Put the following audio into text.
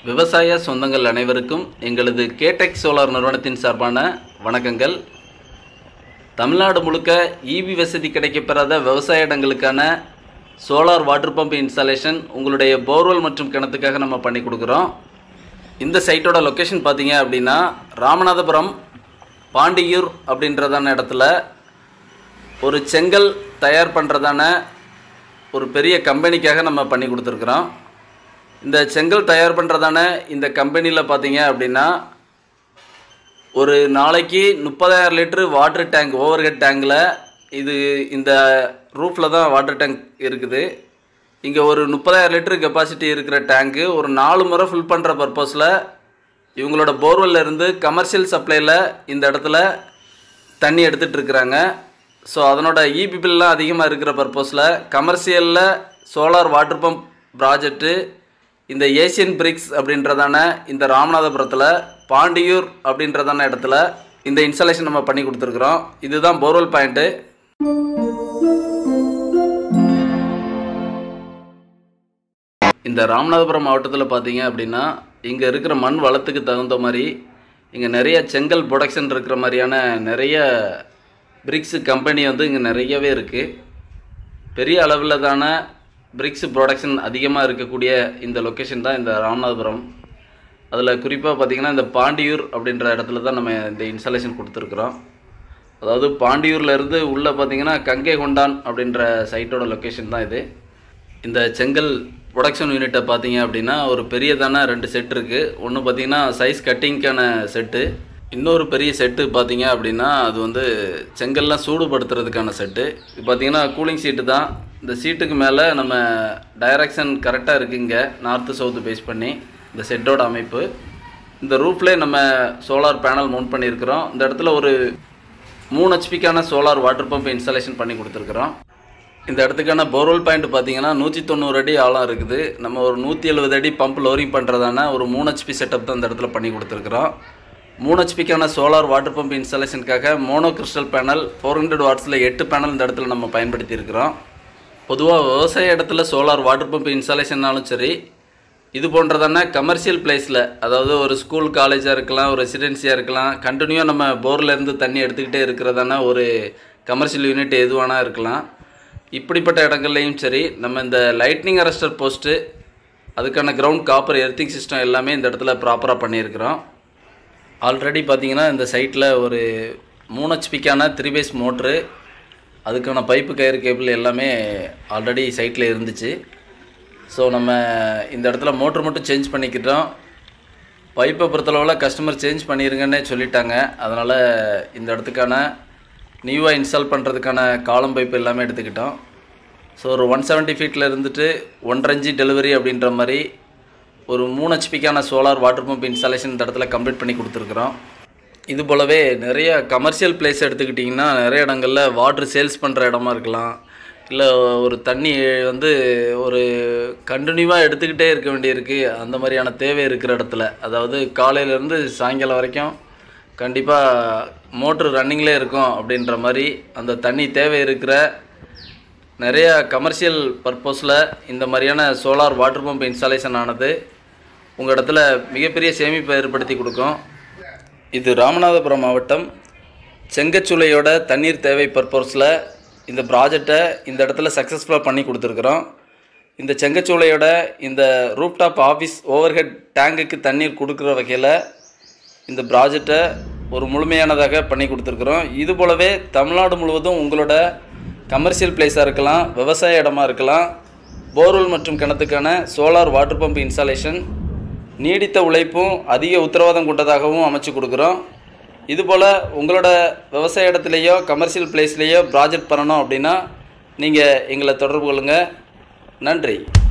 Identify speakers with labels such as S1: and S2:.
S1: விவசாய சொந்தங்கள் அனைவருக்கும் எங்களது கேடெக் சோலார் நிறுவனத்தின் சார்பான வணக்கங்கள் தமிழ்நாடு முழுக்க ஈவி வசதி கிடைக்கப்பெறாத விவசாய இடங்களுக்கான சோலார் வாட்டர் பம்ப் இன்ஸ்டாலேஷன் உங்களுடைய போர்வெல் மற்றும் கிணத்துக்காக நம்ம பண்ணி கொடுக்குறோம் இந்த சைட்டோட லொக்கேஷன் பார்த்தீங்க அப்படின்னா ராமநாதபுரம் பாண்டியூர் அப்படின்றதான இடத்துல ஒரு செங்கல் தயார் பண்ணுறதான ஒரு பெரிய கம்பெனிக்காக நம்ம பண்ணி கொடுத்துருக்குறோம் இந்த செங்கல் தயார் பண்ணுறதான இந்த கம்பெனியில் பார்த்தீங்க அப்படின்னா ஒரு நாளைக்கு முப்பதாயிரம் litre water tank overhead டேங்கில் இது இந்த ரூஃபில் தான் வாட்டர் டேங்க் இருக்குது இங்கே ஒரு முப்பதாயிரம் லிட்டரு கெப்பாசிட்டி இருக்கிற டேங்க்கு ஒரு நாலு முறை ஃபில் பண்ணுற பர்பஸில் இவங்களோட borewell ல இருந்து கமர்ஷியல் சப்ளையில் இந்த இடத்துல தண்ணி எடுத்துகிட்டு இருக்கிறாங்க ஸோ அதனோட இபி பில்லாம் அதிகமாக இருக்கிற பர்பஸில் கமர்ஷியலில் சோலார் வாட்டர் பம்ப் ப்ராஜெக்ட்டு இந்த ஏசியன் பிரிக்ஸ் அப்படின்றதான இந்த ராமநாதபுரத்தில் பாண்டியூர் அப்படின்றதான இடத்துல இந்த இன்ஸ்டாலேஷன் நம்ம பண்ணி கொடுத்துருக்குறோம் இதுதான் போர்வெல் பாயிண்ட்டு இந்த ராமநாதபுரம் மாவட்டத்தில் பார்த்தீங்க அப்படின்னா இங்கே இருக்கிற மண் வளத்துக்கு தகுந்த மாதிரி இங்கே நிறைய செங்கல் ப்ரொடக்ஷன் இருக்கிற மாதிரியான நிறைய பிரிக்ஸ் கம்பெனி வந்து இங்கே நிறையவே இருக்குது பெரிய அளவில் தான பிரிக்ஸ் ப்ரொடக்ஷன் அதிகமாக இருக்கக்கூடிய இந்த லொக்கேஷன் தான் இந்த ராமநாதபுரம் அதில் குறிப்பாக பார்த்திங்கன்னா இந்த பாண்டியூர் அப்படின்ற இடத்துல தான் நம்ம இந்த இன்ஸ்டாலேஷன் கொடுத்துருக்குறோம் அதாவது பாண்டியூர்ல இருந்து உள்ளே பார்த்தீங்கன்னா கங்கை கொண்டான் அப்படின்ற சைட்டோட லொக்கேஷன் தான் இது இந்த செங்கல் ப்ரொடக்ஷன் யூனிட்டை பார்த்தீங்க அப்படின்னா ஒரு பெரியதான ரெண்டு செட் இருக்குது ஒன்று பார்த்தீங்கன்னா சைஸ் கட்டிங்க்கான செட்டு இன்னொரு பெரிய செட்டு பார்த்தீங்க அப்படின்னா அது வந்து செங்கல்லாம் சூடுபடுத்துறதுக்கான செட்டு இது பார்த்தீங்கன்னா கூலிங் சீட்டு தான் இந்த சீட்டுக்கு மேலே நம்ம டைரக்ஷன் கரெக்டாக இருக்குங்க நார்த்து சவுத்து பேஸ் பண்ணி இந்த செட்டோட அமைப்பு இந்த ரூஃப்லேயே நம்ம சோலார் பேனல் மவுண்ட் பண்ணியிருக்கிறோம் இந்த இடத்துல ஒரு மூணு ஹெச்பிக்கான சோலார் வாட்டர் பம்ப் இன்ஸ்டாலேஷன் பண்ணி கொடுத்துருக்குறோம் இந்த இடத்துக்கான போர்வெல் பாயிண்ட் பார்த்தீங்கன்னா நூற்றி தொண்ணூறு அடி ஆழம் இருக்குது நம்ம ஒரு நூற்றி எழுபது அடி பம்ப் லோரிங் பண்ணுறதான ஒரு மூணு ஹெச்பி செட்டப் தான் இந்த இடத்துல பண்ணி கொடுத்துருக்குறோம் மூணு ஹெச்பிக்கான சோலார் வாட்டர் பம்ப் இன்ஸ்டாலேஷனுக்காக mono crystal panel four hundred வாட்ஸில் எட்டு பேனல் இந்த இடத்துல நம்ம பயன்படுத்தி இருக்கிறோம் பொதுவாக விவசாய இடத்துல சோலார் வாட்டர் பம்ப் இன்ஸ்டாலேஷன்னாலும் சரி இது போன்றதான கமர்ஷியல் பிளேஸில் அதாவது ஒரு ஸ்கூல் காலேஜாக இருக்கலாம் ஒரு ரெசிடென்சியாக இருக்கலாம் கண்டினியூவாக நம்ம போர்லேருந்து தண்ணி எடுத்துக்கிட்டே இருக்கிறதான ஒரு கமர்ஷியல் யூனிட் எதுவானா இருக்கலாம் இப்படிப்பட்ட இடங்கள்லையும் சரி நம்ம இந்த லைட்னிங் அரஸ்டர் போஸ்ட்டு அதுக்கான கிரவுண்ட் காப்பர் எர்த்திங் சிஸ்டம் எல்லாமே இந்த இடத்துல ப்ராப்பராக பண்ணியிருக்கிறோம் ஆல்ரெடி பார்த்தீங்கன்னா இந்த சைட்டில் ஒரு மூணு ஹெச்பிக்கான த்ரீ பேஸ் மோட்ரு அதுக்கான பைப்பு கயிறு கேபிள் எல்லாமே ஆல்ரெடி சைட்டில் இருந்துச்சு ஸோ நம்ம இந்த இடத்துல மோட்ரு மட்டும் சேஞ்ச் பண்ணிக்கிட்டோம் பைப்பை பொறுத்தளவில் கஸ்டமர் சேஞ்ச் பண்ணிடுங்கன்னே சொல்லிட்டாங்க அதனால் இந்த இடத்துக்கான நியூவாக இன்ஸ்டால் பண்ணுறதுக்கான காலம் பைப் எல்லாமே எடுத்துக்கிட்டோம் ஸோ ஒரு ஒன் செவன்ட்டி ஃபீட்டில் இருந்துட்டு ஒன்றரை இன்ச்சி டெலிவரி அப்படின்ற மாதிரி ஒரு மூணு ஹெச்பிக்கான சோலார் வாட்டர் பம்ப் இன்ஸ்டாலேஷன் இந்த இடத்துல கம்ப்ளீட் பண்ணி கொடுத்துருக்குறோம் இது போலவே நிறைய கமர்ஷியல் பிளேஸ் எடுத்துக்கிட்டிங்கன்னா நிறைய இடங்களில் வாட்ரு சேல்ஸ் பண்ணுற இடமா இருக்கலாம் இல்லை ஒரு தண்ணி வந்து ஒரு கண்டினியூவாக எடுத்துக்கிட்டே இருக்க வேண்டியிருக்கு அந்த மாதிரியான தேவை இருக்கிற இடத்துல அதாவது காலையிலேருந்து சாயங்காலம் வரைக்கும் கண்டிப்பாக மோட்ரு ரன்னிங்லே இருக்கும் அப்படின்ற மாதிரி அந்த தண்ணி தேவை இருக்கிற நிறைய கமர்ஷியல் பர்பஸில் இந்த மாதிரியான சோலார் வாட்டர் பம்ப் இன்ஸ்டாலேஷன் ஆனது உங்கள் இடத்துல மிகப்பெரிய சேமிப்பை ஏற்படுத்தி கொடுக்கும் இது ராமநாதபுரம் மாவட்டம் செங்கச்சுளையோட தண்ணீர் தேவை பர்பஸில் இந்த ப்ராஜெக்டை இந்த இடத்துல சக்ஸஸ்ஃபுல்லாக பண்ணி கொடுத்துருக்குறோம் இந்த செங்கச்சூளையோட இந்த ரூப்டாப் ஆஃபீஸ் ஓவர்ஹெட் டேங்குக்கு தண்ணீர் கொடுக்குற வகையில் இந்த ப்ராஜெக்டை ஒரு முழுமையானதாக பண்ணி கொடுத்துருக்குறோம் இது போலவே தமிழ்நாடு முழுவதும் உங்களோட கமர்ஷியல் பிளேஸாக இருக்கலாம் விவசாய இடமா இருக்கலாம் போர்வெல் மற்றும் கிணத்துக்கான சோலார் வாட்டர் பம்ப் இன்ஸ்டாலேஷன் நீடித்த உழைப்பும் அதிக உத்தரவாதம் கொண்டதாகவும் அமைச்சு கொடுக்குறோம் இதுபோல் உங்களோட விவசாய இடத்துலையோ கமர்ஷியல் பிளேஸ்லேயோ ப்ராஜெக்ட் பண்ணணும் அப்படின்னா நீங்கள் எங்களை தொடர்பு கொள்ளுங்கள் நன்றி